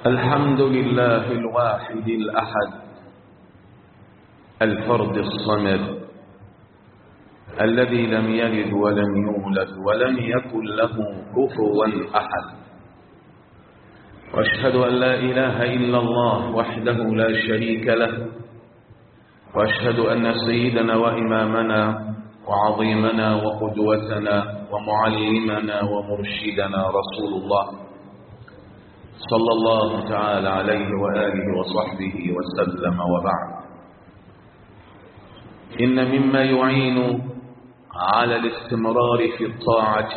الحمد لله الواحد الأحد الفرد الصمد الذي لم يلد ولم يولد ولم يكن له كفوا أحد واشهد أن لا إله إلا الله وحده لا شريك له واشهد أن سيدنا وإمامنا وعظيمنا وقدوتنا ومعلمنا ومرشدنا رسول الله صلى الله تعالى عليه وآله وصحبه وسلم وبعد إن مما يعين على الاستمرار في الطاعة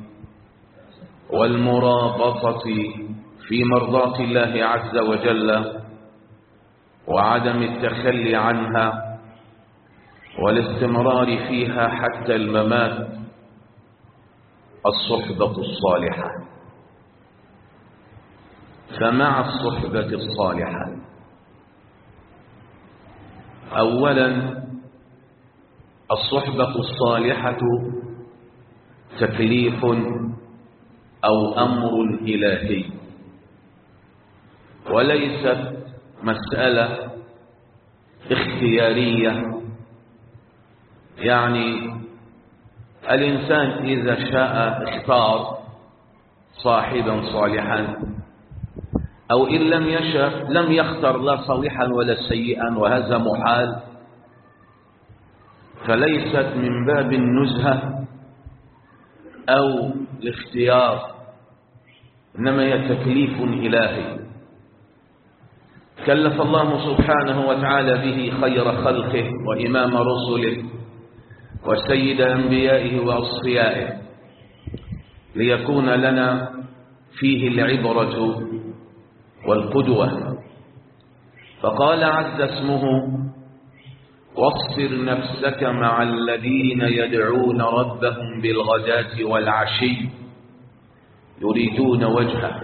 والمرابطة في مرضاة الله عز وجل وعدم التخلي عنها والاستمرار فيها حتى الممات الصحبة الصالحة فمع الصحبة الصالحة أولا الصحبة الصالحة تكليف أو أمر إلهي وليست مسألة اختيارية يعني الإنسان إذا شاء اختار صاحبا صالحا أو إن لم يشاء لم يختر لا صالحا ولا سيئا وهذا محال فليست من باب النزهة أو الاختيار إنما هي تكليف إلهي كلف الله سبحانه وتعالى به خير خلقه وإمام رسله وسيد أنبيائه وأصفيائه ليكون لنا فيه العبرة والقدوة فقال عز اسمه واصبر نفسك مع الذين يدعون ربهم بالغداة والعشي يريدون وجهه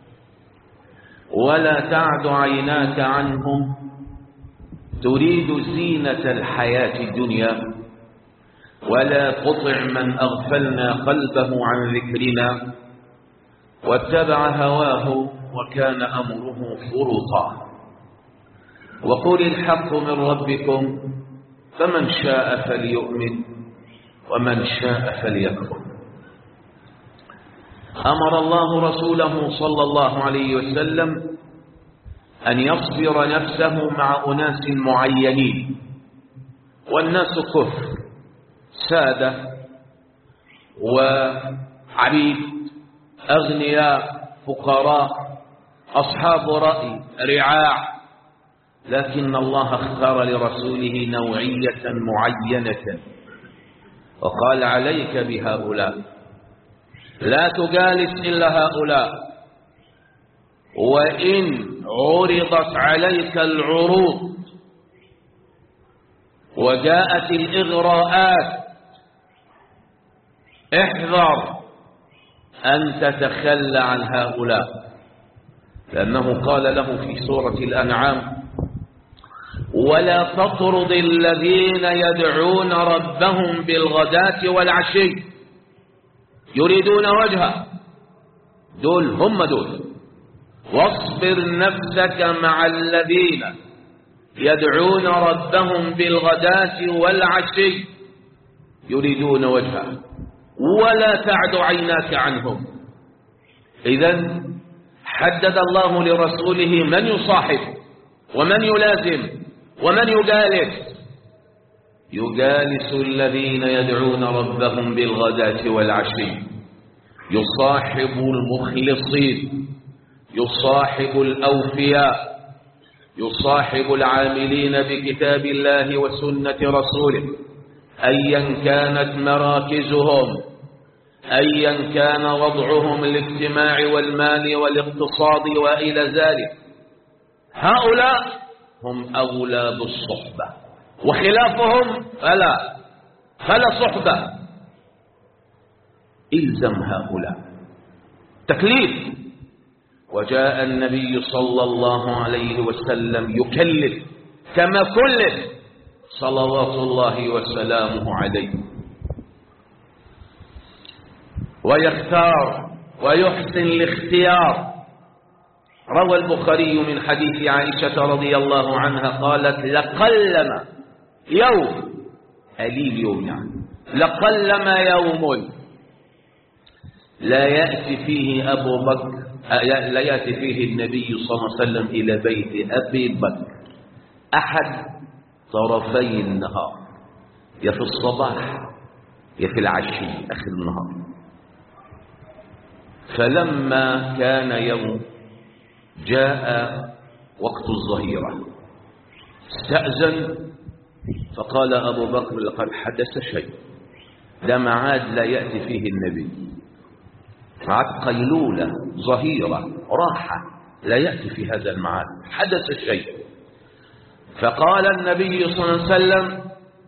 ولا تعد عيناك عنهم تريد زينة الحياة الدنيا ولا تطع من أغفلنا قلبه عن ذكرنا واتبع هواه وكان أمره فرطا وقل الحق من ربكم فمن شاء فليؤمن ومن شاء فليكفر أمر الله رسوله صلى الله عليه وسلم أن يصبر نفسه مع أناس معينين والناس كفر سادة وعبيد أغنياء فقراء أصحاب رأي رعاع لكن الله اختار لرسوله نوعية معينة وقال عليك بهؤلاء لا تجالس إلا هؤلاء وإن عرضت عليك العروض وجاءت الإغراءات احذر أن تتخلى عن هؤلاء لأنه قال له في سورة الأنعام ولا تطرد الذين يدعون ربهم بالغداة والعشي يريدون وجهه دول هم دول واصبر نفسك مع الذين يدعون ربهم بالغداة والعشي يريدون وجهه ولا تعد عيناك عنهم إذا حدد الله لرسوله من يصاحب ومن يلازم ومن يجالس يجالس الذين يدعون ربهم بالغداة والعشي يصاحب المخلصين يصاحب الأوفياء يصاحب العاملين بكتاب الله وسنة رسوله أيا كانت مراكزهم أيا كان وضعهم الاجتماعي والمال والاقتصاد وإلى ذلك هؤلاء هم أولى بالصحبة وخلافهم فلا فلا صحبة إلزم هؤلاء تكليف وجاء النبي صلى الله عليه وسلم يكلف كما كلف صلوات الله وسلامه عليه ويختار ويحسن الاختيار روى البخاري من حديث عائشة رضي الله عنها قالت لقلما يوم قليل يوم يعني لقلما يوم لا يأتي فيه أبو بكر لا يأتي فيه النبي صلى الله عليه وسلم إلى بيت أبي بكر أحد طرفي النهار يا في الصباح يا في العشي آخر النهار فلما كان يوم جاء وقت الظهيرة استأذن فقال أبو بكر لقد حدث شيء ده معاد لا يأتي فيه النبي معاد قيلولة ظهيرة راحة لا يأتي في هذا المعاد حدث شيء فقال النبي صلى الله عليه وسلم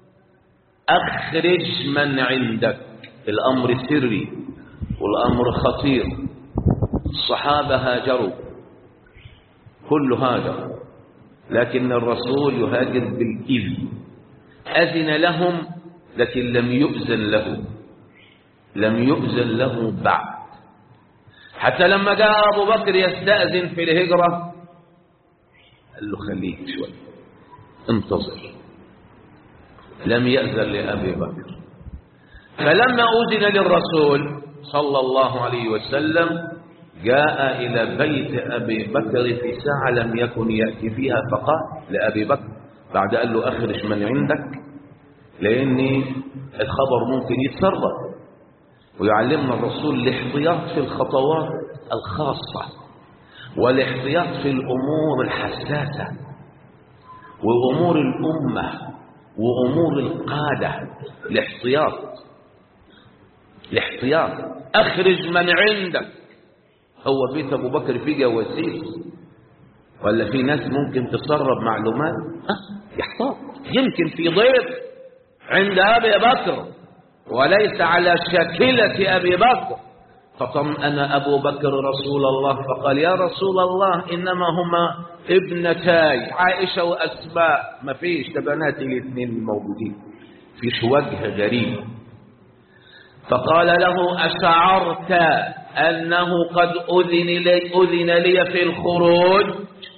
أخرج من عندك الأمر سري والأمر خطير الصحابة هاجروا كل هذا لكن الرسول يهاجر بالإذن أذن لهم لكن لم يؤذن له لم يؤذن له بعد حتى لما جاء أبو بكر يستأذن في الهجرة قال له خليك شوي انتظر لم يأذن لأبي بكر فلما أذن للرسول صلى الله عليه وسلم جاء إلى بيت أبي بكر في ساعة لم يكن يأتي فيها فقال لأبي بكر بعد قال له أخرج من عندك لأن الخبر ممكن يتسرب ويعلمنا الرسول الاحتياط في الخطوات الخاصة والاحتياط في الأمور الحساسة وأمور الأمة وأمور القادة الاحتياط الاحتياط أخرج من عندك هو بيت أبو بكر فيه جواسيس ولا في ناس ممكن تسرب معلومات أه يحتاط يمكن في ضيف عند أبي بكر وليس على شاكلة أبي بكر فطمأن أبو بكر رسول الله فقال يا رسول الله إنما هما ابنتاي عائشة وأسماء ما فيش تبناتي الاثنين الموجودين فيش وجه غريب فقال له أشعرت أنه قد أذن لي, أذن لي في الخروج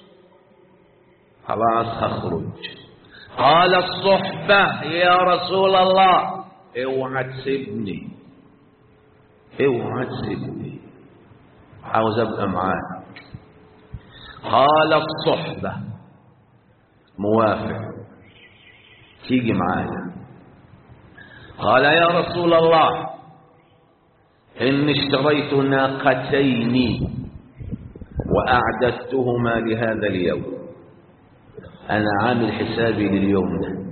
خلاص أخرج قال الصحبة يا رسول الله اوعى تسيبني اوعى تسيبني عاوز ابقى معاك قال الصحبة موافق تيجي معايا قال يا رسول الله إني اشتريت ناقتين وأعددتهما لهذا اليوم أنا عامل حسابي لليوم ده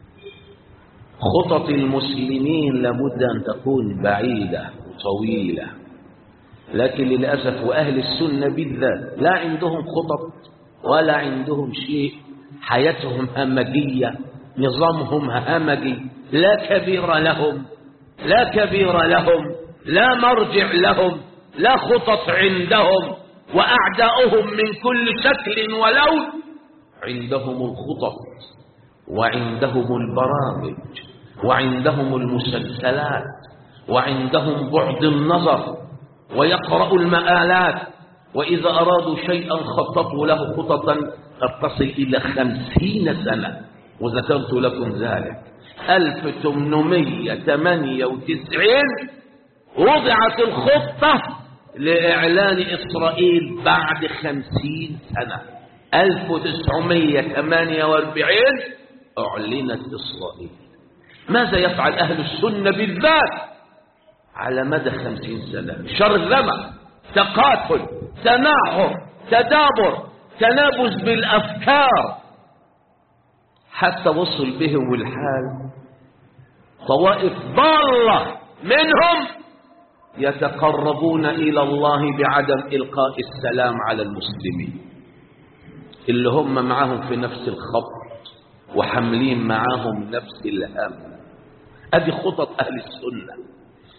خطط المسلمين لابد أن تكون بعيدة وطويلة لكن للأسف وأهل السنة بالذات لا عندهم خطط ولا عندهم شيء حياتهم همجية نظامهم همجي لا كبير لهم لا كبير لهم لا مرجع لهم لا خطط عندهم وأعداؤهم من كل شكل ولون عندهم الخطط وعندهم البرامج وعندهم المسلسلات وعندهم بعد النظر ويقرأ المآلات وإذا أرادوا شيئا خططوا له خططا قد تصل إلى خمسين سنة وذكرت لكم ذلك 1898 وضعت الخطة لإعلان إسرائيل بعد خمسين سنة 1948 أعلنت إسرائيل ماذا يفعل أهل السنة بالذات على مدى خمسين سنة شرذمة تقاتل تناحر تدابر تنابز بالأفكار حتى وصل بهم الحال طوائف ضالة منهم يتقربون إلى الله بعدم إلقاء السلام على المسلمين اللي هم معاهم في نفس الخط وحاملين معاهم نفس الهم ادي خطط اهل السنه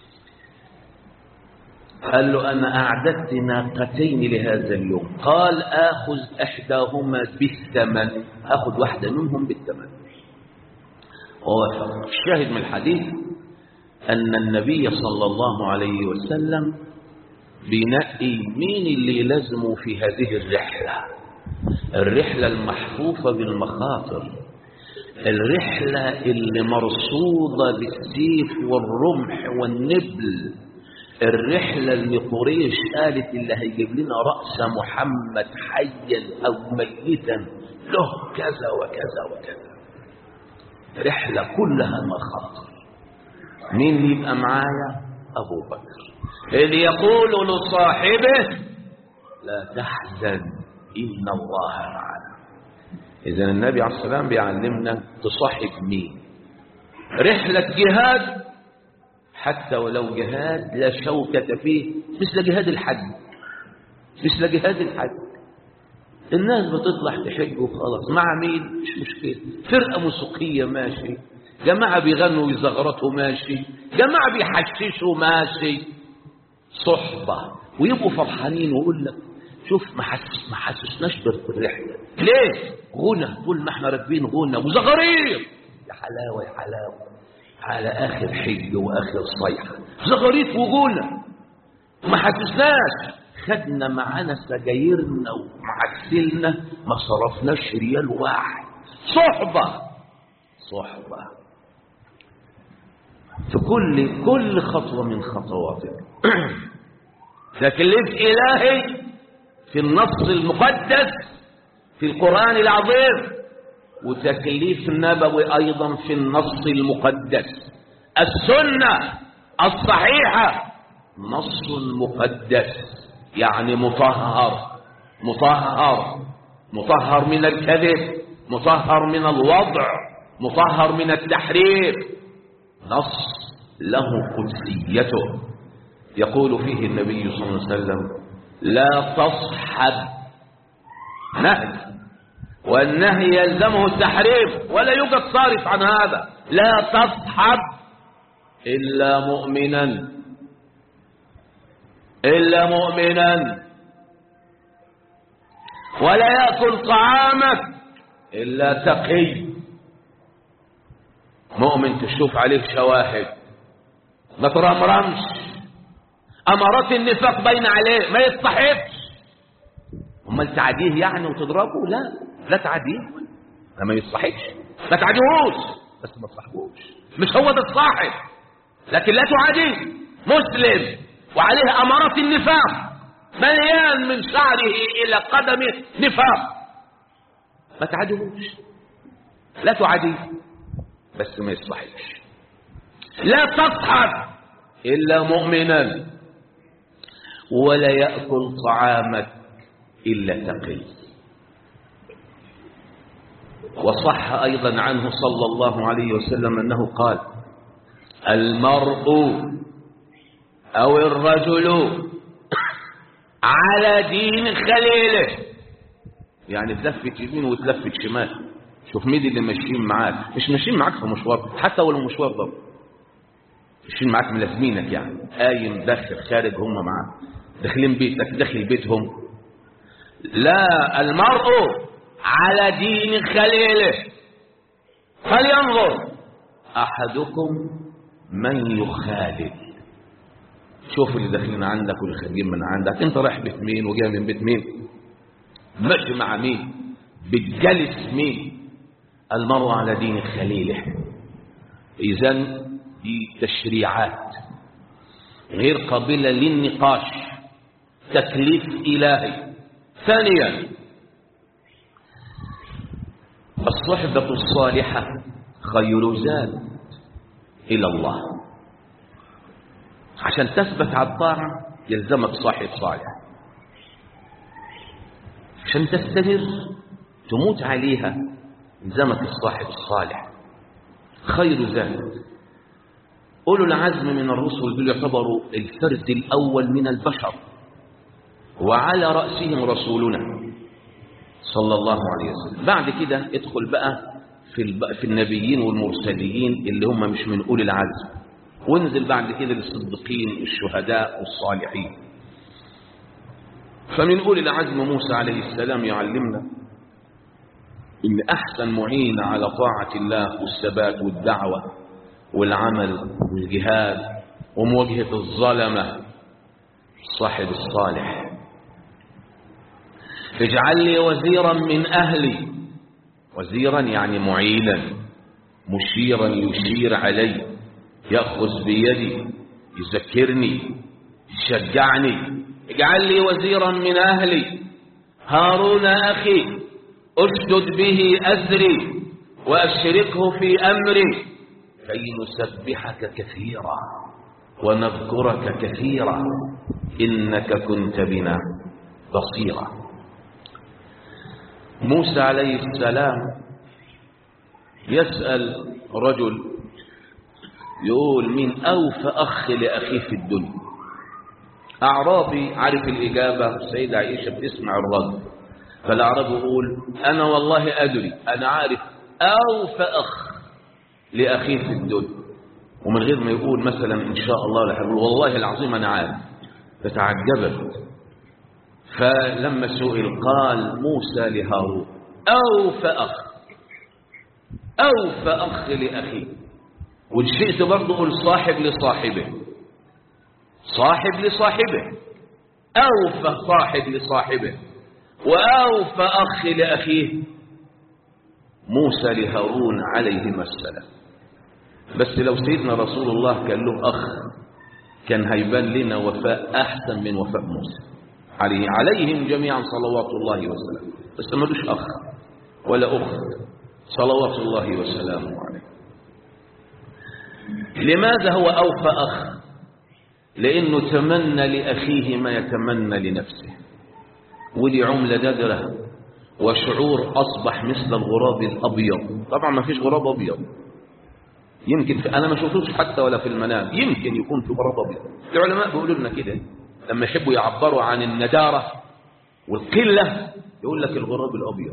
قال له انا اعددت ناقتين لهذا اليوم قال اخذ احداهما بالثمن اخذ واحده منهم بالثمن ووافق الشاهد من الحديث ان النبي صلى الله عليه وسلم بينقي مين اللي يلازمه في هذه الرحلة الرحلة المحفوفة بالمخاطر الرحلة اللي مرصودة بالسيف والرمح والنبل الرحلة اللي قريش قالت اللي هيجيب لنا رأس محمد حيا أو ميتا له كذا وكذا وكذا رحلة كلها مخاطر مين اللي يبقى معايا أبو بكر إذ يقول لصاحبه لا تحزن إن الله معنا إذا النبي عليه السلام بيعلمنا تصاحب مين رحلة جهاد حتى ولو جهاد لا شوكة فيه مثل جهاد الحج مثل جهاد الحج الناس بتطلع تحج وخلاص مع مين مش مشكلة فرقة موسيقية ماشي جماعة بيغنوا ويزغرطوا ماشي جماعة بيحششوا ماشي صحبة ويبقوا فرحانين ويقول لك شوف ما حسس ما حسسناش بالرحلة ليه غنى طول ما احنا راكبين غنى وزغاريط يا حلاوة يا حلاوة على آخر حج وآخر صيحة زغاريط وغنى ما حسسناش خدنا معانا سجايرنا ومعسلنا ما صرفناش ريال واحد صحبة صحبة في كل كل خطوة من خطواتك تكليف إلهي في النص المقدس في القرآن العظيم وتكليف نبوي أيضا في النص المقدس السنة الصحيحة نص مقدس يعني مطهر مطهر مطهر من الكذب مطهر من الوضع مطهر من التحريف نص له قدسيته يقول فيه النبي صلى الله عليه وسلم لا تصحب نهي والنهي يلزمه التحريف ولا يوجد صارف عن هذا لا تصحب إلا مؤمنا إلا مؤمنا ولا يأكل طعامك إلا تقي مؤمن تشوف عليه شواهد ما ترمرمش أمارات النفاق بين عليه ما يصطحبش امال تعديه يعني وتضربه لا لا تعديه ما يصطحبش ما تعديهوش بس ما تصاحبوش مش هو ده الصاحب لكن لا تعاديه مسلم وعليه أمارات النفاق مليان من شعره إلى قدمه نفاق ما تعاديهوش لا تعاديه بس ما يصحيش لا تصحب إلا مؤمنا ولا يأكل طعامك إلا تقي وصح أيضا عنه صلى الله عليه وسلم أنه قال المرء أو الرجل على دين خليله يعني تلفت يمين وتلفت شمال شوف مين اللي ماشيين معاك مش ماشيين معاك في مشوار حتى ولو مشوار ضرب ماشيين معاك ملازمينك يعني قايم داخل خارج هم معاك داخلين بيتك داخل بيتهم لا المرء على دين خليله فلينظر احدكم من يخالل شوف اللي داخلين عندك واللي خارجين من عندك انت رايح بيت مين وجاي من بيت مين ماشي مع مين بتجلس مين المرء على دين خليله اذا دي تشريعات غير قابلة للنقاش تكليف إلهي ثانيا الصحبة الصالحة خير زاد إلى الله عشان تثبت على الطاعة يلزمك صاحب صالح عشان تستمر تموت عليها يلزمك الصاحب الصالح خير زاد أولو العزم من الرسل دول يعتبروا الفرد الأول من البشر وعلى رأسهم رسولنا صلى الله عليه وسلم بعد كده ادخل بقى في, الب... في النبيين والمرسلين اللي هم مش من أولي العزم وانزل بعد كده للصديقين والشهداء والصالحين فمن أولي العزم موسى عليه السلام يعلمنا إن أحسن معين على طاعة الله والثبات والدعوة والعمل والجهاد ومواجهة الظلمة الصاحب الصالح اجعل لي وزيرا من أهلي وزيرا يعني معينا مشيرا يشير علي يأخذ بيدي يذكرني يشجعني اجعل لي وزيرا من أهلي هارون أخي أشدد به أزري وأشركه في أمري كي نسبحك كثيرا ونذكرك كثيرا إنك كنت بنا بصيرا موسى عليه السلام يسأل رجل يقول مين أوفى أخ لأخيه في الدنيا أعرابي عارف الإجابة السيدة عائشة بتسمع الرد فالأعرابي يقول أنا والله أدري أنا عارف أوفى أخ لأخيه في الدنيا ومن غير ما يقول مثلا إن شاء الله لا يقول والله العظيم أنا عارف فتعجبت فلما سئل قال موسى لهارون أوفى أخ أوفى أخ لأخيه وإن شئت برضه قل صاحب لصاحبه صاحب لصاحبه أوفى صاحب لصاحبه وأوفى أخ لأخيه موسى لهارون عليهما السلام بس لو سيدنا رسول الله كان له أخ كان هيبان لنا وفاء أحسن من وفاء موسى عليه عليهم جميعا صلوات الله وسلامه بس ملوش أخ ولا أخت صلوات الله وسلامه عليه لماذا هو أوفى أخ لأنه تمنى لأخيه ما يتمنى لنفسه ودي عملة ددرة وشعور أصبح مثل الغراب الأبيض طبعا ما فيش غراب أبيض يمكن في أنا ما شفتوش حتى ولا في المنام يمكن يكون في غراب أبيض العلماء بيقولوا لنا كده لما يحبوا يعبروا عن الندارة والقلة يقول لك الغراب الأبيض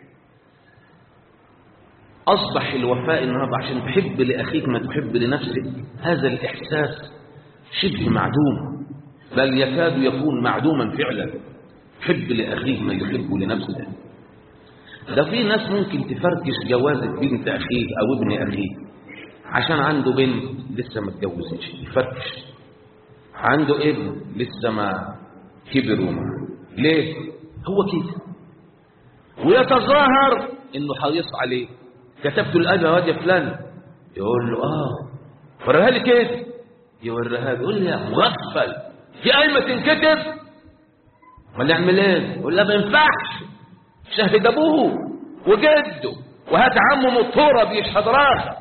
أصبح الوفاء النهارده عشان تحب لأخيك ما تحب لنفسك هذا الإحساس شبه معدوم بل يكاد يكون معدوما فعلا حب لأخيه ما يحب لنفسه ده في ناس ممكن تفركش جوازة بنت أخيه أو ابن أخيه عشان عنده بنت لسه ما اتجوزتش يفركش عنده ابن لسه ما كبر وما ليه هو كده ويتظاهر انه حريص عليه كتبت الاجر واد يا فلان يقول له اه وريها لي كده يوريها له يقول لي يا مغفل في قايمه تنكتب امال يعمل ايه يقول لا ما ينفعش شهد ابوه وجده وهات عمه مطوره بيشهد راسه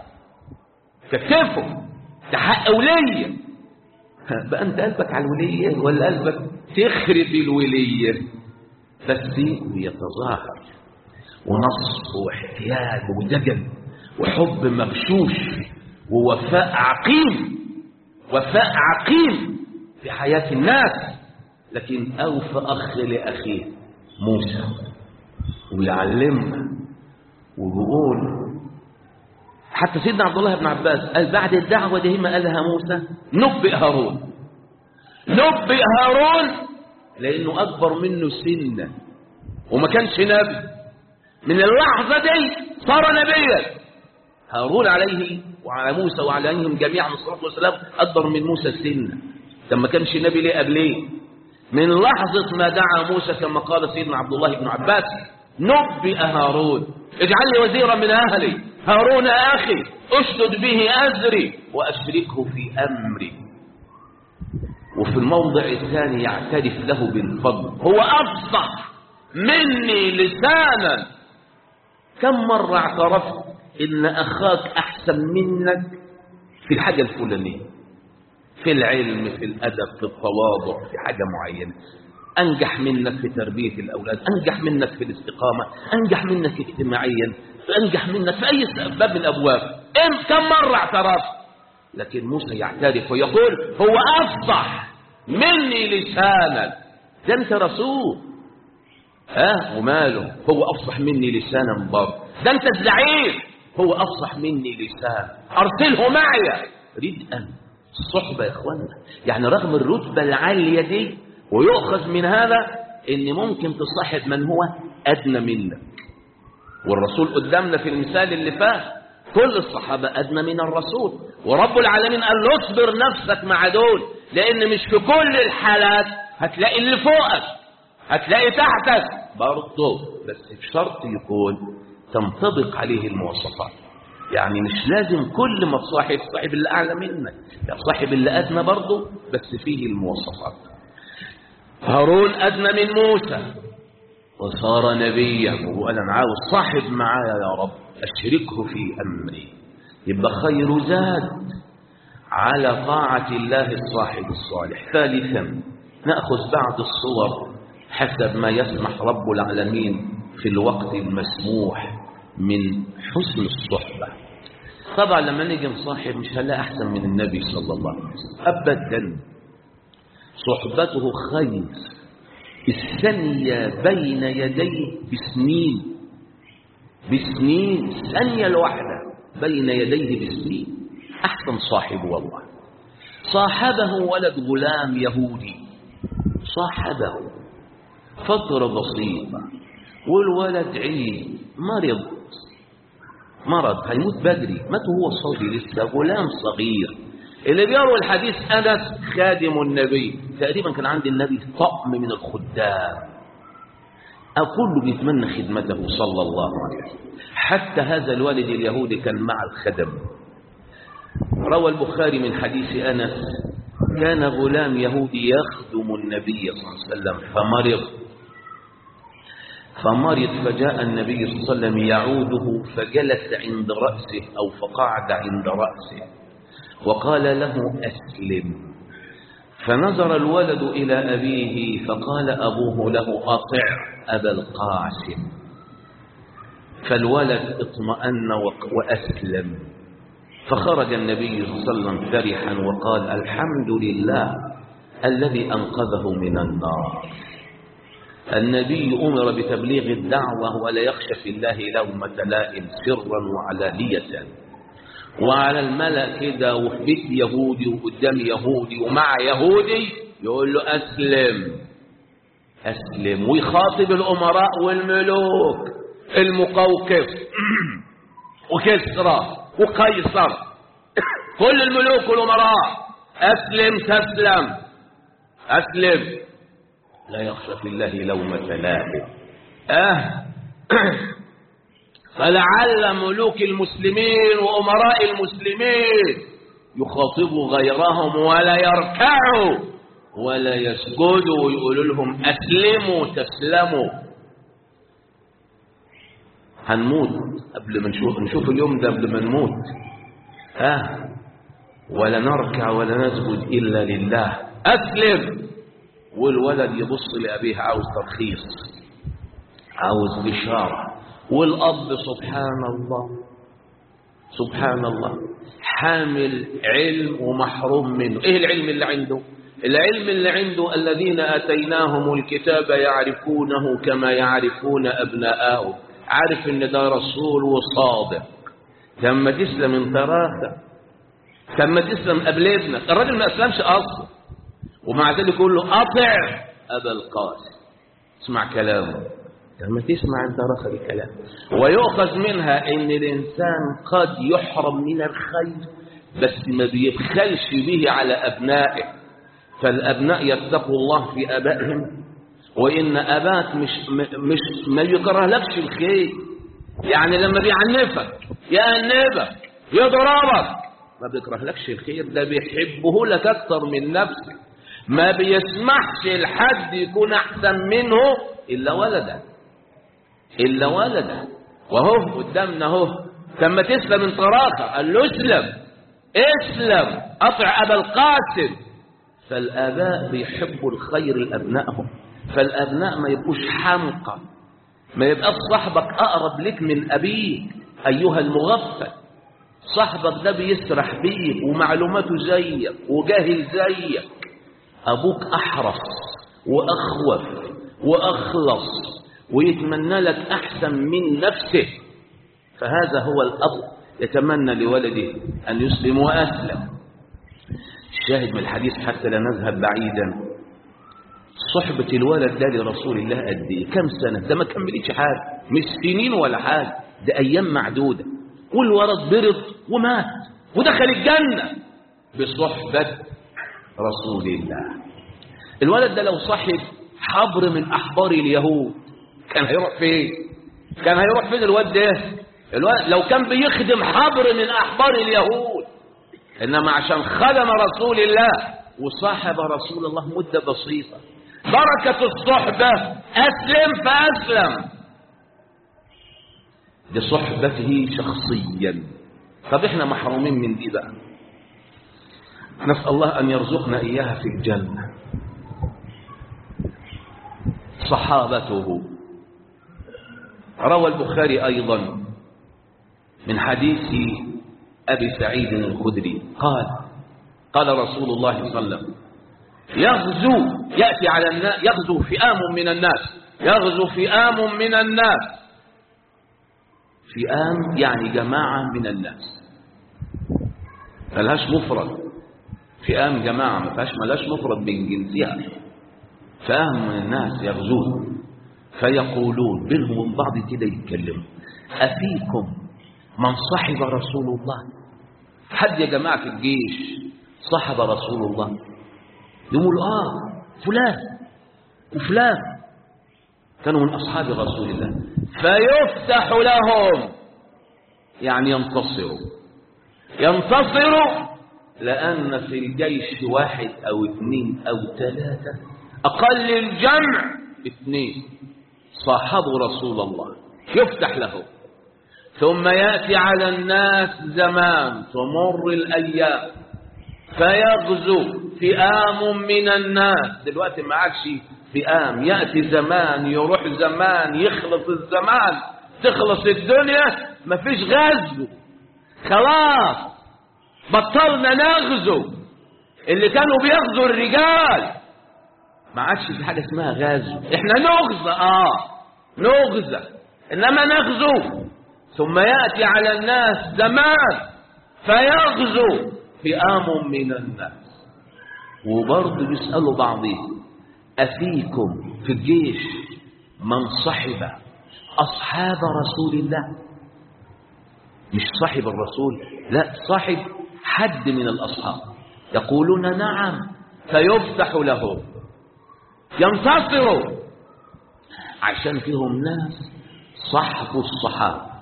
كتفه ده حق وليه بقى انت قلبك على الوليه ولا قلبك تخرب الوليه بس يتظاهر ونصب واحتياج ودجل وحب مغشوش ووفاء عقيم وفاء عقيم في حياة الناس لكن أوفى أخ لأخيه موسى ويعلمنا وبيقول حتى سيدنا عبد الله بن عباس قال بعد الدعوة دي ما قالها موسى نبئ هارون نبئ هارون لأنه أكبر منه سنا وما كانش نبي من اللحظة دي صار نبيا هارون عليه وعلى موسى وعليهم جميعا الصلاة والسلام أكبر من موسى سنا لما كانش نبي ليه قبليه من لحظة ما دعا موسى كما قال سيدنا عبد الله بن عباس نبئ هارون اجعل لي وزيرا من أهلي هارون أخي أشدد به أزري وأشركه في أمري وفي الموضع الثاني يعترف له بالفضل هو أفصح مني لسانا كم مرة اعترفت إن أخاك أحسن منك في الحاجة الفلانية في العلم في الأدب في التواضع في حاجة معينة أنجح منك في تربية الأولاد أنجح منك في الاستقامة أنجح منك اجتماعيا أنجح منك في أي باب من الأبواب إم كم مرة اعترفت لكن موسى يعترف ويقول هو أفصح مني لسانا ده أنت رسول ها وماله هو أفصح مني لسانا برضه ده أنت الزعيم هو أفصح مني لسانا أرسله معي ردءا الصحبة يا إخوانا يعني رغم الرتبة العالية دي ويؤخذ من هذا ان ممكن تصاحب من هو ادنى منك والرسول قدامنا في المثال اللي فات كل الصحابة ادنى من الرسول ورب العالمين قال له اصبر نفسك مع دول لان مش في كل الحالات هتلاقي اللي فوقك هتلاقي تحتك برضه بس بشرط يكون تنطبق عليه المواصفات يعني مش لازم كل ما تصاحب صاحب اللي اعلى منك يعني صاحب اللي ادنى برضه بس فيه المواصفات هارون ادنى من موسى وصار نبيا وقال انا عاوز صاحب معايا يا رب اشركه في امري يبقى خير زاد على طاعة الله الصاحب الصالح ثالثا نأخذ بعض الصور حسب ما يسمح رب العالمين في الوقت المسموح من حسن الصحبة طبعا لما نيجي نصاحب مش هنلاقي أحسن من النبي صلى الله عليه وسلم أبدا صحبته خير الثانية بين يديه بسنين بسنين ثانية الواحدة بين يديه بسنين أحسن صاحب والله صاحبه ولد غلام يهودي صاحبه فترة بسيطة والولد عيد مرض مرض هيموت بدري مات هو صغير لسه غلام صغير اللي بيروي الحديث أنس خادم النبي تقريبا كان عند النبي طقم من الخدام أكل بيتمنى خدمته صلى الله عليه وسلم حتى هذا الوالد اليهودي كان مع الخدم روى البخاري من حديث أنس كان غلام يهودي يخدم النبي صلى الله عليه وسلم فمرض فمرض فجاء النبي صلى الله عليه وسلم يعوده فجلس عند رأسه أو فقعد عند رأسه وقال له أسلم فنظر الولد إلى أبيه فقال أبوه له أطع أبا القاسم فالولد اطمأن وأسلم فخرج النبي صلى الله عليه وسلم فرحا وقال الحمد لله الذي أنقذه من النار النبي أمر بتبليغ الدعوة ولا يخشى في الله لومة لائم سرا وعلانية وعلى الملأ كده وفي بيت يهودي وقدام يهودي ومع يهودي يقول له أسلم أسلم ويخاطب الأمراء والملوك المقوقف وكسرى وقيصر كل الملوك والأمراء أسلم تسلم أسلم لا يخشى في الله لومة لائم أه فلعل ملوك المسلمين وأمراء المسلمين يخاطبوا غيرهم ولا يركعوا ولا يسجدوا ويقولوا لهم أسلموا تسلموا هنموت قبل ما نشوف نشوف اليوم ده قبل ما نموت ها ولا نركع ولا نسجد إلا لله أسلم والولد يبص لأبيه عاوز ترخيص عاوز بشارة والأب سبحان الله سبحان الله حامل علم ومحروم منه ايه العلم اللي عنده العلم اللي عنده الذين اتيناهم الكتاب يعرفونه كما يعرفون ابناءهم عارف ان ده رسول وصادق لما تسلم انت راخة لما تسلم قبل ابنك الراجل ما اسلمش اصلا ومع ذلك يقول له اطع ابا القاسم اسمع كلامه لما تسمع انت رخر الكلام ويؤخذ منها ان الانسان قد يحرم من الخير بس ما بيبخلش به على ابنائه فالابناء يتقوا الله في ابائهم وان اباك مش مش ما يكرهلكش الخير يعني لما بيعنفك يأنبك يضربك ما بيكرهلكش الخير ده بيحبه لك اكتر من نفسك ما بيسمحش لحد يكون احسن منه الا ولدك إلا ولده وهو قدامنا اهو لما تسلم انت راخة قال له اسلم اسلم أطع أبا القاسم فالآباء بيحبوا الخير لأبنائهم فالأبناء ما يبقوش حمقى ما يبقى صاحبك أقرب لك من أبيك أيها المغفل صاحبك ده بيسرح بيك ومعلوماته زيك وجاهل زيك أبوك أحرص وأخوف وأخلص ويتمنى لك أحسن من نفسه فهذا هو الأب يتمنى لولده أن يسلم وأسلم الشاهد من الحديث حتى لا نذهب بعيدا صحبة الولد ده لرسول الله قد ايه كم سنة ده ما كملتش حاجة مش سنين ولا حاجة ده أيام معدودة والولد برض ومات ودخل الجنة بصحبة رسول الله الولد ده لو صاحب حبر من أحبار اليهود كان هيروح فين كان هيروح فين الواد ده الولد لو كان بيخدم حبر من أحبار اليهود إنما عشان خدم رسول الله وصاحب رسول الله مدة بسيطة بركة الصحبة أسلم فأسلم لصحبته شخصيا طب احنا محرومين من دي بقى نسأل الله أن يرزقنا إياها في الجنة صحابته روى البخاري أيضا من حديث أبي سعيد الخدري قال قال رسول الله صلى الله عليه وسلم يغزو يأتي على الناس يغزو فئام من الناس يغزو فئام من الناس فئام يعني جماعة من الناس ملهاش مفرد فئام جماعة ما فيهاش ملهاش مفرد من جنسها فئام من الناس يغزون فيقولون بينهم وبين بعض كده يتكلموا أفيكم من صحب رسول الله حد يا جماعة في الجيش صحب رسول الله يقول آه فلان وفلان كانوا من أصحاب رسول الله فيفتح لهم يعني ينتصروا ينتصروا لأن في الجيش واحد أو اثنين أو ثلاثة أقل الجمع اثنين صاحبوا رسول الله يفتح له ثم يأتي على الناس زمان تمر الأيام فيغزو فئام من الناس دلوقتي ما عادش فئام يأتي زمان يروح زمان يخلص الزمان تخلص الدنيا مفيش غزو خلاص بطلنا نغزو اللي كانوا بيغزوا الرجال ما عادش في حاجة اسمها غزو احنا نغزى اه نغزى انما نغزو ثم يأتي على الناس زمان فيغزو فئام من الناس وبرضه يسألوا بعضهم أفيكم في الجيش من صحب أصحاب رسول الله مش صاحب الرسول لا صاحب حد من الأصحاب يقولون نعم فيفتح لهم ينتصروا عشان فيهم ناس صحبوا الصحابة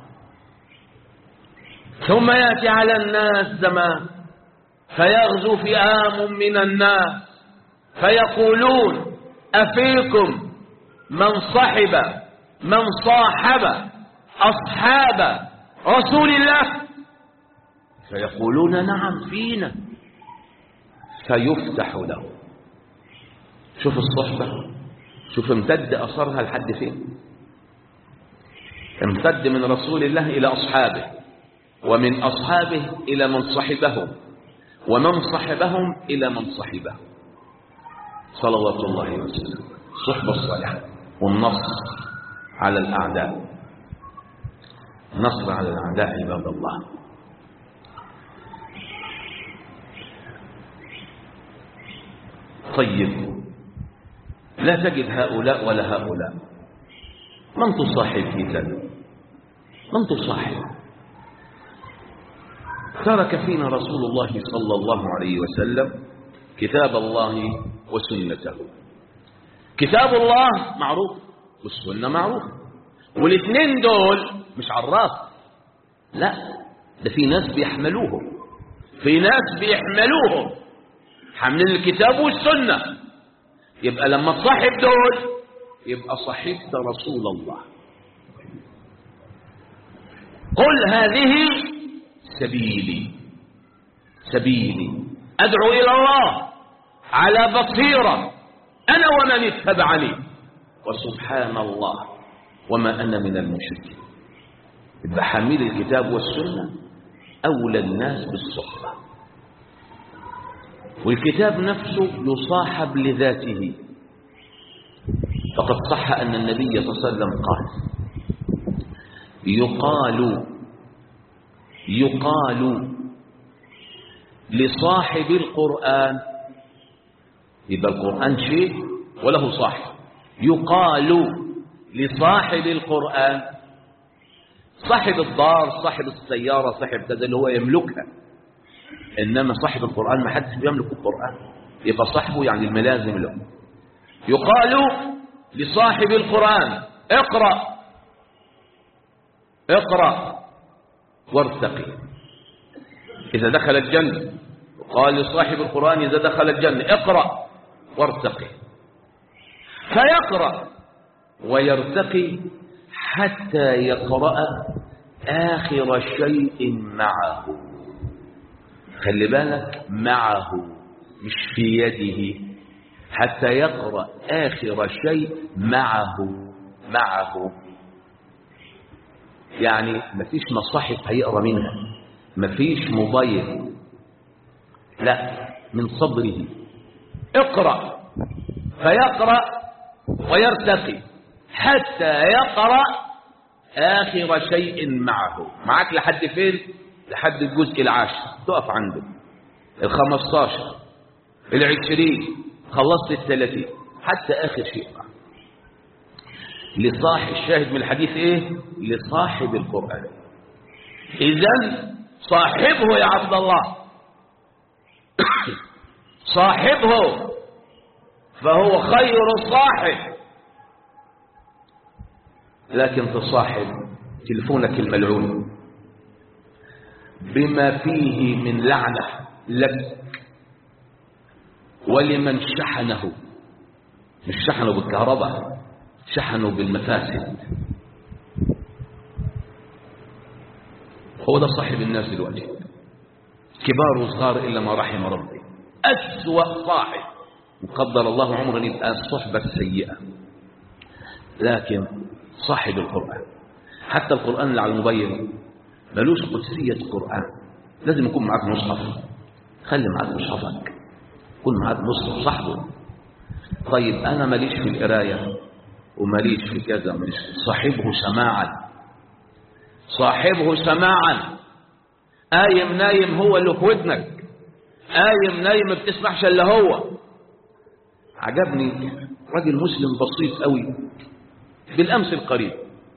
ثم يأتي على الناس زمان فيغزو فئام من الناس فيقولون أفيكم من صحب من صاحب أصحاب رسول الله فيقولون نعم فينا فيفتح له شوف الصحبة شوف امتد أثرها لحد فين امتد من رسول الله إلى أصحابه ومن أصحابه إلى من صحبهم ومن صحبهم إلى من صحبه صلوات الله وسلم الصحبة الصالحة والنصر على الأعداء نصر على الأعداء عباد الله طيب لا تجد هؤلاء ولا هؤلاء من تصاحب في ذلك من تصاحب ترك فينا رسول الله صلى الله عليه وسلم كتاب الله وسنته كتاب الله معروف والسنة معروف والاثنين دول مش عراف لا ده في ناس بيحملوهم في ناس بيحملوهم حمل الكتاب والسنة يبقى لما تصاحب دول يبقى صحبت رسول الله قل هذه سبيلي سبيلي أدعو إلى الله على بصيرة أنا ومن اتبعني وسبحان الله وما أنا من المشركين يبقى حميل الكتاب والسنة أولى الناس بالصحبة والكتاب نفسه يصاحب لذاته فقد صح أن النبي صلى الله عليه وسلم قال يقال يقال لصاحب القرآن يبقى القرآن شيء وله صاحب يقال لصاحب القرآن صاحب الدار صاحب السيارة صاحب كذا اللي هو يملكها إنما صاحب القرآن ما حدش بيملك القرآن يبقى صاحبه يعني الملازم له يقال لصاحب القرآن اقرأ اقرأ وارتقي إذا دخل الجنة قال لصاحب القرآن إذا دخل الجنة اقرأ وارتقي فيقرأ ويرتقي حتى يقرأ آخر شيء معه خلي بالك معه مش في يده حتى يقرأ آخر شيء معه معه يعني مفيش مصاحف هيقرأ منها مفيش موبايل لا من صدره اقرأ فيقرأ ويرتقي حتى يقرأ آخر شيء معه معك لحد فين لحد الجزء العاشر تقف عنده الخمستاشر العشرين خلصت الثلاثين حتى آخر شيء معه لصاحب الشاهد من الحديث ايه لصاحب القرآن اذا صاحبه يا عبد الله صاحبه فهو خير صاحب لكن تصاحب تلفونك الملعون بما فيه من لعنة لك ولمن شحنه مش شحنه بالكهرباء شحنوا بالمفاسد هو ده صاحب الناس دلوقتي كبار وصغار إلا ما رحم ربي أسوأ صاحب وقدر الله عمرا يبقى الصحبة السيئة لكن صاحب القرآن حتى القرآن اللي على الموبايل ملوش قدسية قرآن لازم يكون معاك مصحف خلي معاك مصحفك يكون معاك مصحف صاحبه طيب أنا ماليش في القراية وماليش في كذا ماليش صاحبه سماعا صاحبه سماعا قايم نايم هو اللي في ودنك قايم نايم ما بتسمعش الا هو عجبني راجل مسلم بسيط قوي بالامس القريب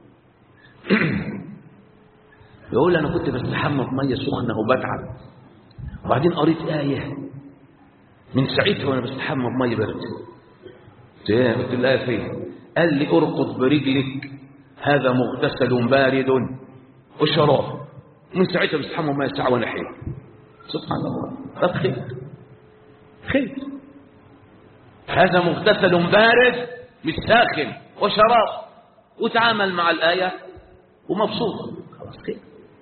يقول انا كنت بستحمى بميه سخنه وبتعب وبعدين قريت ايه من ساعتها وانا بستحمى بميه برد قلت له الايه فين قال لي ارقد برجلك هذا مغتسل بارد وشراب من ساعتها بستحمى بميه ساعه وانا حي سبحان الله طب خير خير هذا مغتسل بارد مش ساخن وشراب وتعامل مع الآية ومبسوط خلاص خير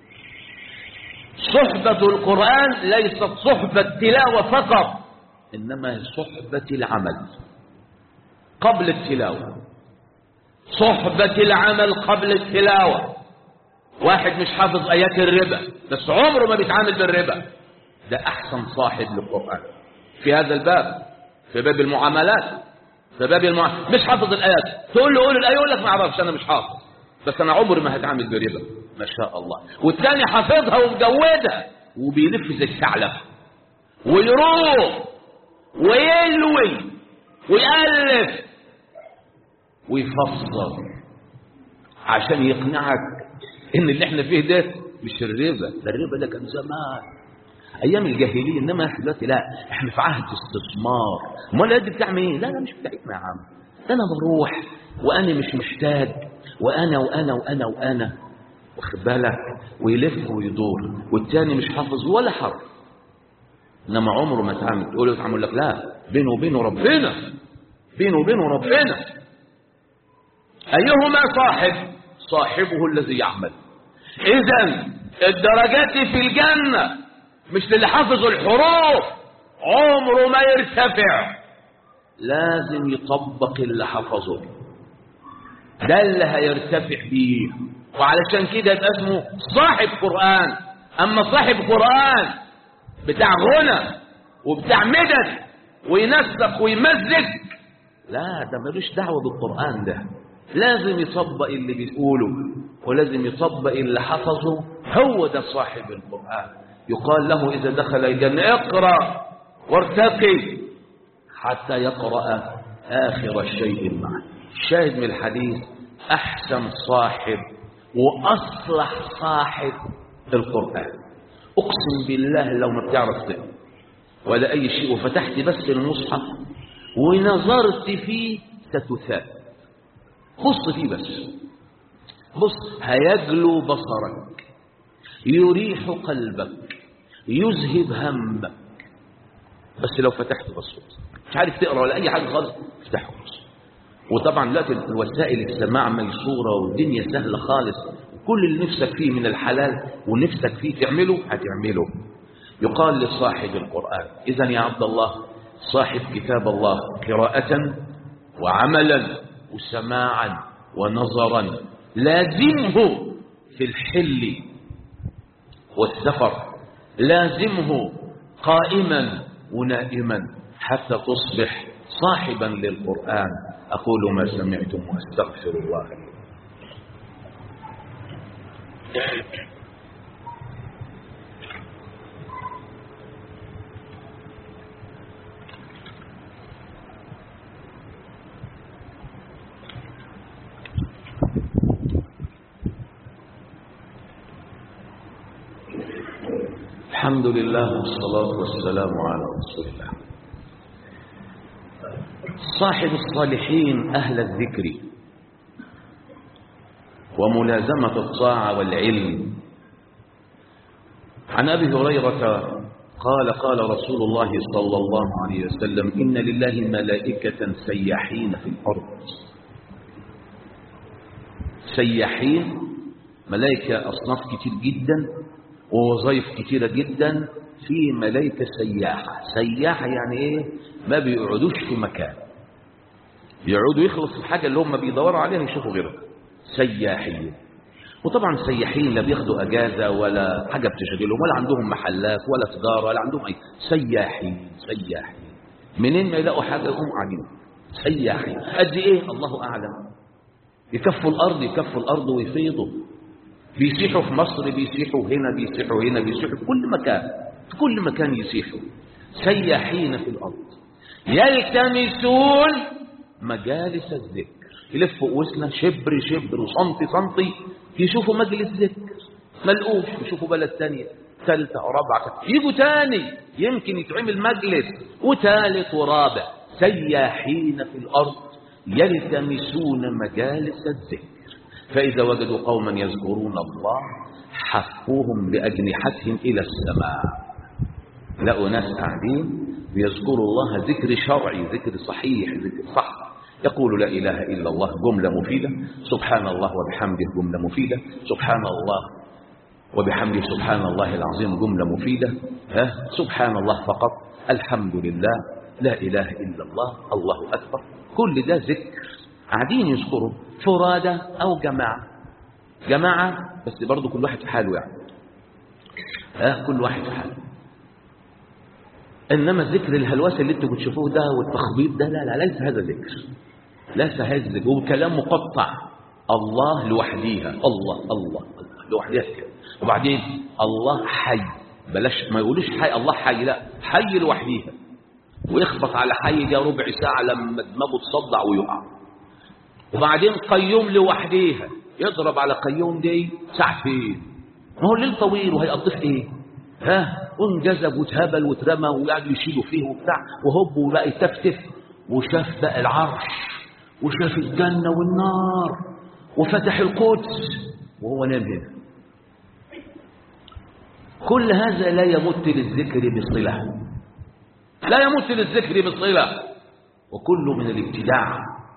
صحبة القرآن ليست صحبة تلاوة فقط إنما هي صحبة العمل قبل التلاوة صحبة العمل قبل التلاوة واحد مش حافظ آيات الربا بس عمره ما بيتعامل بالربا ده أحسن صاحب للقرآن في هذا الباب في باب المعاملات في باب المعاملات مش حافظ الآيات تقول له قول الآية يقول لك ما أعرفش أنا مش حافظ بس أنا عمري ما هتعامل بربا ما شاء الله والثاني حافظها ومجودها وبيلف زي الثعلب ويروح ويلوي ويألف ويفسر عشان يقنعك ان اللي احنا فيه ده مش الربا ده الربا ده كان زمان ايام الجاهليه انما احنا دلوقتي لا احنا في عهد استثمار امال دي بتعمل ايه لا لا مش بتاعتنا يا عم انا بروح وانا مش محتاج وانا وانا وانا وانا واخد بالك ويلف ويدور والتاني مش حافظ ولا حرف انما عمره ما تعمل تقول له تعمل لك لا بينه وبينه ربنا بينه وبينه ربنا ايهما صاحب صاحبه الذي يعمل اذا الدرجات في الجنه مش للي حافظ الحروف عمره ما يرتفع لازم يطبق اللي حفظه ده اللي هيرتفع بيه وعلشان كده يبقى اسمه صاحب قرآن أما صاحب قرآن بتاع غنى وبتاع مدد وينسق ويمزج لا ده ملوش دعوة بالقرآن ده لازم يطبق اللي بيقوله ولازم يطبق اللي حفظه هو ده صاحب القرآن يقال له إذا دخل الجنة اقرأ وارتقي حتى يقرأ آخر شيء معه الشاهد من الحديث أحسن صاحب وأصلح صاحب القرآن أقسم بالله لو ما بتعرف تقرأ ولا أي شيء وفتحت بس المصحف ونظرت فيه ستثاب بص فيه بس بص هيجلو بصرك يريح قلبك يذهب همك بس لو فتحت بصوت مش عارف تقرا ولا اي حاجه خالص افتحه بس وطبعا دلوقتي وسائل السماع ميسوره والدنيا سهله خالص كل اللي نفسك فيه من الحلال ونفسك فيه تعمله هتعمله يقال لصاحب القرآن إذا يا عبد الله صاحب كتاب الله قراءة وعملا وسماعا ونظرا لازمه في الحل والسفر لازمه قائما ونائما حتى تصبح صاحبا للقرآن أقول ما سمعتم وأستغفر الله لي الحمد لله والصلاة والسلام على رسول الله صاحب الصالحين أهل الذكر وملازمة الطاعة والعلم عن أبي هريرة قال قال رسول الله صلى الله عليه وسلم إن لله ملائكة سياحين في الأرض سياحين ملائكة أصناف كتير جدا ووظائف كتيرة جدا في ملائكة سياحة سياحة يعني ايه ما بيقعدوش في مكان بيقعدوا يخلص الحاجة اللي هم بيدوروا عليها يشوفوا غيرها سياحين وطبعا سياحين لا بياخدوا اجازة ولا حاجة بتشغلهم ولا عندهم محلات ولا تجارة ولا عندهم اي سياحين سياحين منين ما يلاقوا حاجة يقوموا قاعدين سياحين قد ايه الله اعلم يكفوا الارض يكفوا الارض ويفيضوا بيسيحوا في مصر بيسيحوا هنا بيسيحوا هنا بيسيحوا في كل مكان في كل مكان يسيحوا سياحين في الأرض يلتمسون مجالس الذكر يلفوا وسنا شبر شبر وسنتي سنتي يشوفوا مجلس ذكر ملقوش يشوفوا بلد تانية ثالثة ورابعة يجوا تاني يمكن يتعمل مجلس وثالث ورابع سياحين في الأرض يلتمسون مجالس الذكر فإذا وجدوا قوما يذكرون الله حفوهم بأجنحتهم إلى السماء لقوا ناس قاعدين بيذكروا الله ذكر شرعي ذكر صحيح ذكر صح يقول لا إله إلا الله جملة مفيدة سبحان الله وبحمده جملة مفيدة سبحان الله وبحمده سبحان الله العظيم جملة مفيدة ها سبحان الله فقط الحمد لله لا إله إلا الله الله أكبر كل ده ذكر قاعدين يذكروا فرادى أو جماعة جماعة بس برضو كل واحد في حاله يعني ها كل واحد في حاله إنما الذكر الهلوسة اللي انتوا بتشوفوه ده والتخبيط ده لا لا ليس هذا ذكر ليس هذا الذكر هو كلام مقطع الله لوحديها الله الله, الله لوحديها كده وبعدين الله حي بلاش ما يقولوش حي الله حي لا حي لوحديها ويخبط على حي ده ربع ساعة لما دماغه تصدع ويقع وبعدين قيوم لوحديها يضرب على قيوم دي ساعتين ما هو الليل طويل وهيقضيه ايه ها وانجذب واتهبل واترمى وقعدوا يشيلوا فيه وبتاع وهب وبقى يتفتف وشاف بقى العرش وشاف الجنة والنار وفتح القدس وهو نام هنا كل هذا لا يمت للذكر بصلة لا يمت للذكر بصلة وكله من الابتداع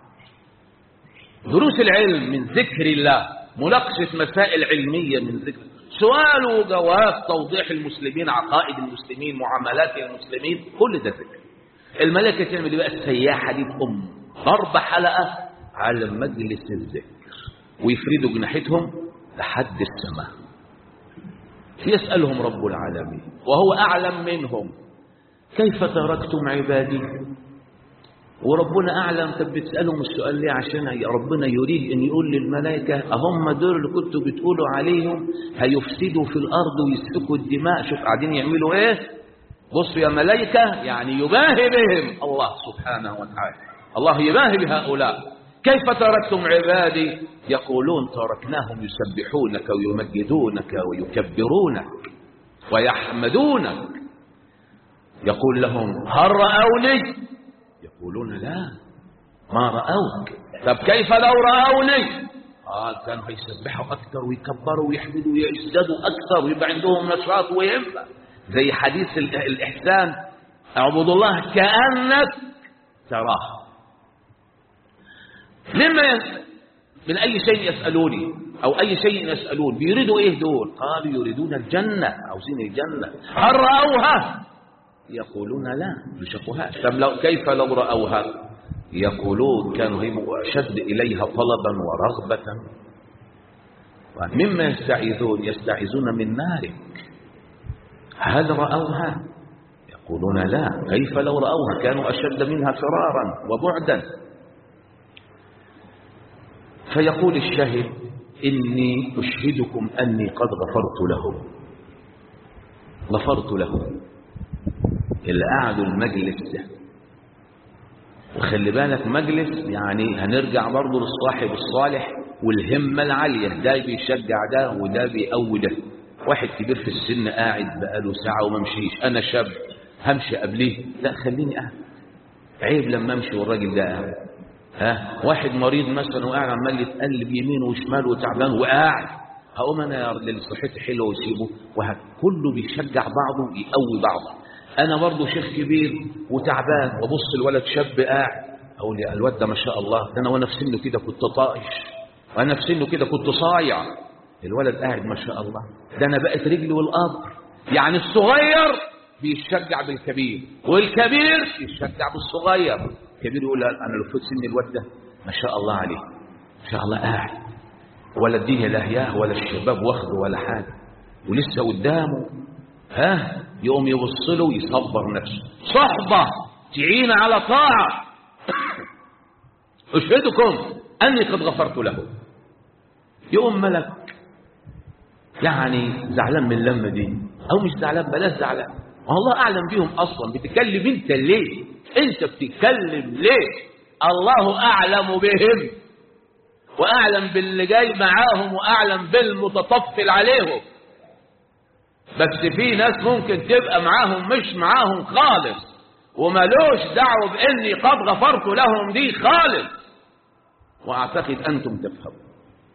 دروس العلم من ذكر الله مناقشة مسائل علمية من ذكر سؤال وجواب توضيح المسلمين عقائد المسلمين معاملات المسلمين كل ده ذكر الملائكة تعمل ايه بقى السياحة دي تقوم ضرب حلقة على مجلس الذكر ويفردوا جناحتهم لحد السماء يسألهم رب العالمين وهو أعلم منهم كيف تركتم عبادي وربنا أعلم طب بتسألهم السؤال ليه عشان ربنا يريد أن يقول للملائكة أهم دول اللي كنتوا بتقولوا عليهم هيفسدوا في الأرض ويسفكوا الدماء شوف قاعدين يعملوا إيه بصوا يا ملائكة يعني يباهي بهم الله سبحانه وتعالى الله يباهي بهؤلاء كيف تركتم عبادي يقولون تركناهم يسبحونك ويمجدونك ويكبرونك ويحمدونك يقول لهم هل رأوني يقولون لا ما رأوك طب كيف لو رأوني قال كانوا هيسبحوا أكثر ويكبروا ويحمدوا ويسجدوا أكثر ويبقى عندهم نشاط وهمة زي حديث الإحسان اعبد الله كأنك تراه مما من أي شيء يسألوني أو أي شيء يسألون بيريدوا إيه دول قالوا يريدون الجنة عاوزين الجنة هل رأوها يقولون لا يشوفوهاش طب لو كيف لو رأوها يقولون كانوا هم أشد إليها طلبا ورغبة مما يستعيذون يستعيذون من نارك هل رأوها يقولون لا كيف لو رأوها كانوا أشد منها فرارا وبعدا فيقول الشاهد إني أشهدكم أني قد غفرت له غفرت له اللي قعدوا المجلس ده وخلي بالك مجلس يعني هنرجع برضه للصاحب الصالح والهمة العالية ده بيشجع ده وده بيقوي ده واحد كبير في السن قاعد بقاله ساعة وما مشيش أنا شاب همشي قبليه لا خليني قاعد عيب لما امشي والراجل ده قاعد ها واحد مريض مثلا وقاعد عمال يتقلب يمينه وشماله وتعبان وقاعد هقوم انا اللي صحتي حلوه واسيبه وهك كله بيشجع بعضه يقوي بعضه انا برضه شيخ كبير وتعبان وابص الولد شاب قاعد اقول يا الواد ده ما شاء الله ده انا وانا في سنه كده كنت طائش وانا في سنه كده كنت صايع الولد قاعد ما شاء الله ده انا بقت رجلي والقبر يعني الصغير بيشجع بالكبير والكبير يشجع بالصغير الكبير يقول انا لو فوت سن الواد ده ما شاء الله عليه ما شاء الله قاعد ولا الدنيا لاهياه ولا الشباب واخده ولا حاجه ولسه قدامه ها يقوم يبص له ويصبر نفسه صحبه تعين على طاعه اشهدكم اني قد غفرت له يقوم ملك يعني زعلان من اللمه دي او مش زعلان بلاش زعلان والله اعلم بيهم اصلا بتتكلم انت ليه انت بتتكلم ليه الله اعلم بهم واعلم باللي جاي معاهم واعلم بالمتطفل عليهم بس في ناس ممكن تبقى معاهم مش معاهم خالص وملوش دعوه باني قد غفرت لهم دي خالص واعتقد انتم تفهموا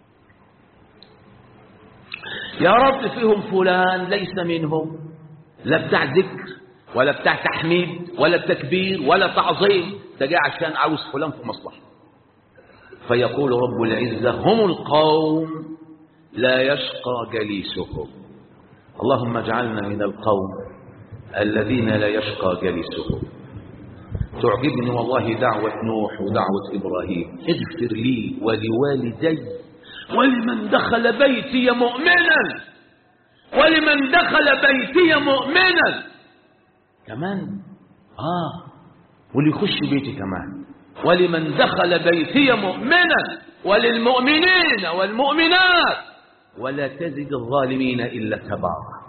يا رب فيهم فلان ليس منهم لا بتاع ذكر ولا بتاع تحميد ولا تكبير ولا تعظيم ده جاي عشان عاوز فلان في مصلحه فيقول رب العزة هم القوم لا يشقى جليسهم اللهم اجعلنا من القوم الذين لا يشقى جليسهم تعجبني والله دعوة نوح ودعوة إبراهيم اغفر لي ولوالدي ولمن دخل بيتي مؤمنا ولمن دخل بيتي مؤمنا كمان آه واللي يخش بيتي كمان ولمن دخل بيتي مؤمنا وللمؤمنين والمؤمنات ولا تزد الظالمين إلا تبارا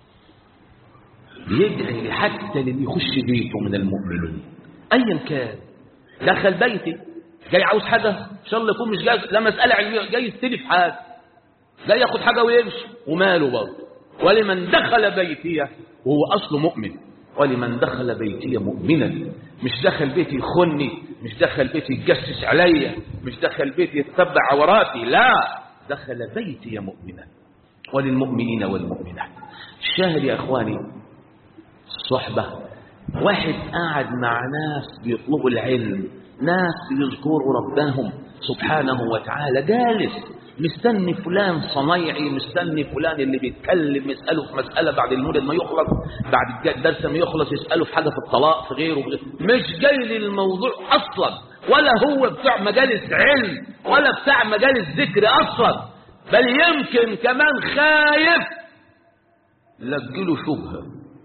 بيدعي حتى للي يخش بيته من المؤمنين أيا كان دخل بيتي جاي عاوز حاجة إن شاء الله يكون مش جاي لا مسألة علمية جاي يستلف حاجة جاي ياخد حاجة ويمشي وماله برضه ولمن دخل بيتي وهو أصله مؤمن ولمن دخل بيتي مؤمنا مش دخل بيتي يخني مش دخل بيتي يتجسس عليا مش دخل بيتي يتبع عوراتي لا دخل بيتي مؤمنا وللمؤمنين والمؤمنات الشاهد يا اخواني الصحبة واحد قاعد مع ناس بيطلبوا العلم ناس بيذكروا ربهم سبحانه وتعالى جالس مستني فلان صنايعي مستني فلان اللي بيتكلم يسأله في مسألة بعد المولد ما يخلص بعد الدرس ما يخلص يسأله في حاجة في الطلاق في غيره, في غيره. مش جاي للموضوع أصلا ولا هو بتاع مجالس علم ولا بتاع مجالس ذكر أصلا بل يمكن كمان خايف لجله شبهة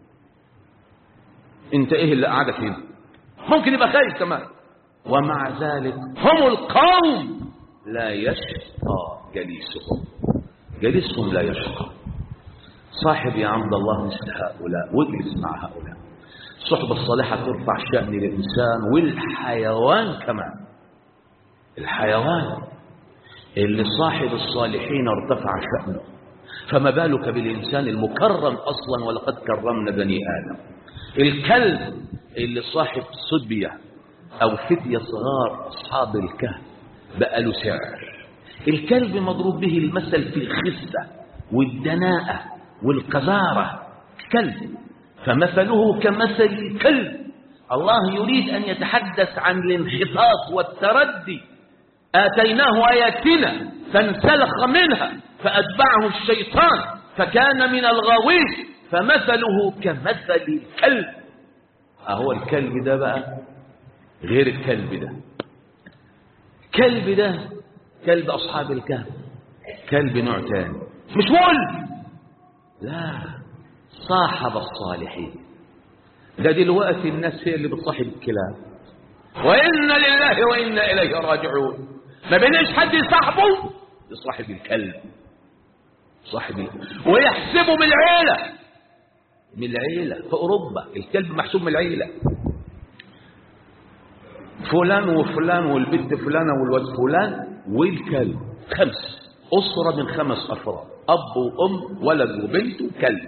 انت ايه اللي قاعدك هنا ممكن يبقى خايف كمان ومع ذلك هم القوم لا يشقى جليسهم جليسهم لا يشقى صاحب يا عبد الله مثل هؤلاء واجلس مع هؤلاء الصحبة الصالحة ترفع شأن الإنسان والحيوان كمان الحيوان اللي صاحب الصالحين ارتفع شأنه فما بالك بالإنسان المكرم أصلا ولقد كرمنا بني آدم الكلب اللي صاحب صبية أو فتية صغار أصحاب الكهف بقى له سعر الكلب مضروب به المثل في الخسة والدناءة والقذارة كلب فمثله كمثل الكلب الله يريد أن يتحدث عن الانحطاط والتردي آتيناه آياتنا فانسلخ منها فأتبعه الشيطان فكان من الغاوين فمثله كمثل الكلب أهو الكلب ده بقى غير الكلب ده كلب ده كلب أصحاب الكهف كلب نوع تاني مش مول لا صاحب الصالحين ده دلوقتي الناس هي اللي بتصاحب الكلاب وإنا لله وإنا إليه راجعون ما بيناش حد يصاحبه يصاحب الكلب صاحب الكلب ويحسبه من العيلة من العيلة في أوروبا الكلب محسوب من العيلة فلان وفلان والبنت فلانة والواد فلان والكلب خمس أسرة من خمس أفراد أب وأم ولد وبنت وكلب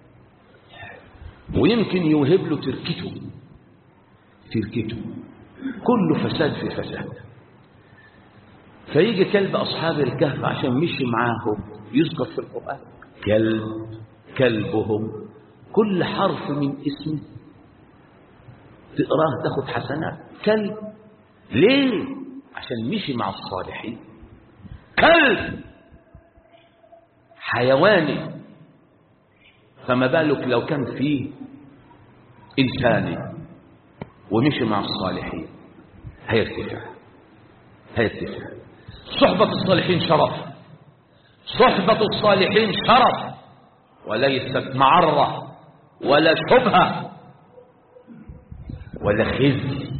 ويمكن يوهب له تركته تركته كله فساد في فساد فيجي كلب أصحاب الكهف عشان مشي معاهم يذكر في القرآن كلب كلبهم كل حرف من اسمه تقراه تاخد حسنات كلب ليه عشان مشي مع الصالحين كلب حيواني فما بالك لو كان فيه إنساني ومشي مع الصالحين هيرتفع هيرتفع صحبة الصالحين شرف صحبة الصالحين شرف وليست معرة ولا شبهة ولا خزي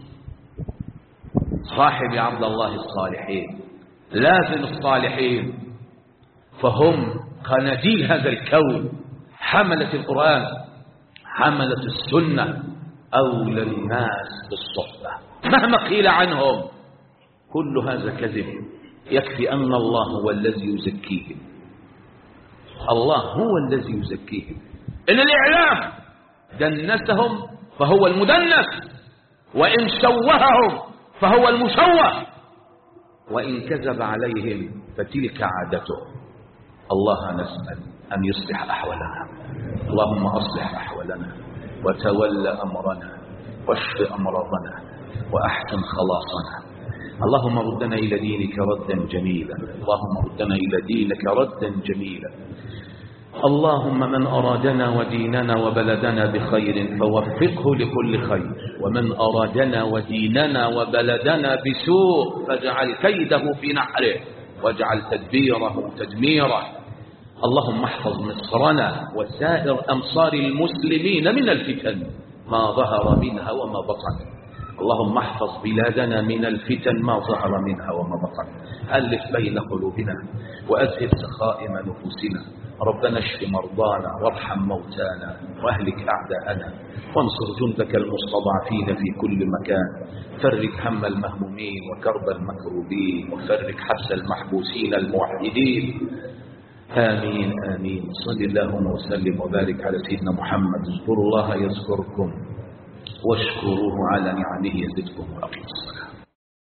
صاحب يا عبد الله الصالحين لازم الصالحين فهم قناديل هذا الكون حملة القرآن حملة السنة أولى الناس بالصحبة مهما قيل عنهم كل هذا كذب يكفي أن الله هو الذي يزكيهم الله هو الذي يزكيهم إن الإعلام دنسهم فهو المدنس وإن شوههم فهو المشوه وإن كذب عليهم فتلك عادته الله نسأل أن يصلح أحوالنا اللهم أصلح أحوالنا وتول أمرنا واشف أمراضنا وأحسن خلاصنا اللهم ردنا إلى دينك ردا جميلا اللهم ردنا إلى دينك ردا جميلا اللهم من أرادنا وديننا وبلدنا بخير فوفقه لكل خير ومن أرادنا وديننا وبلدنا بسوء فاجعل كيده في نحره واجعل تدبيره تدميره اللهم احفظ مصرنا وسائر أمصار المسلمين من الفتن ما ظهر منها وما بطن اللهم احفظ بلادنا من الفتن ما ظهر منها وما بطن ألف بين قلوبنا وأذهب سخائم نفوسنا ربنا اشف مرضانا وارحم موتانا واهلك أعداءنا وانصر جندك المستضعفين في كل مكان فرج هم المهمومين وكرب المكروبين وفرج حبس المحبوسين الموحدين آمين آمين صل اللهم وسلم وبارك على سيدنا محمد اذكروا الله يذكركم واشكروه على نعمه يزدكم وأقيموا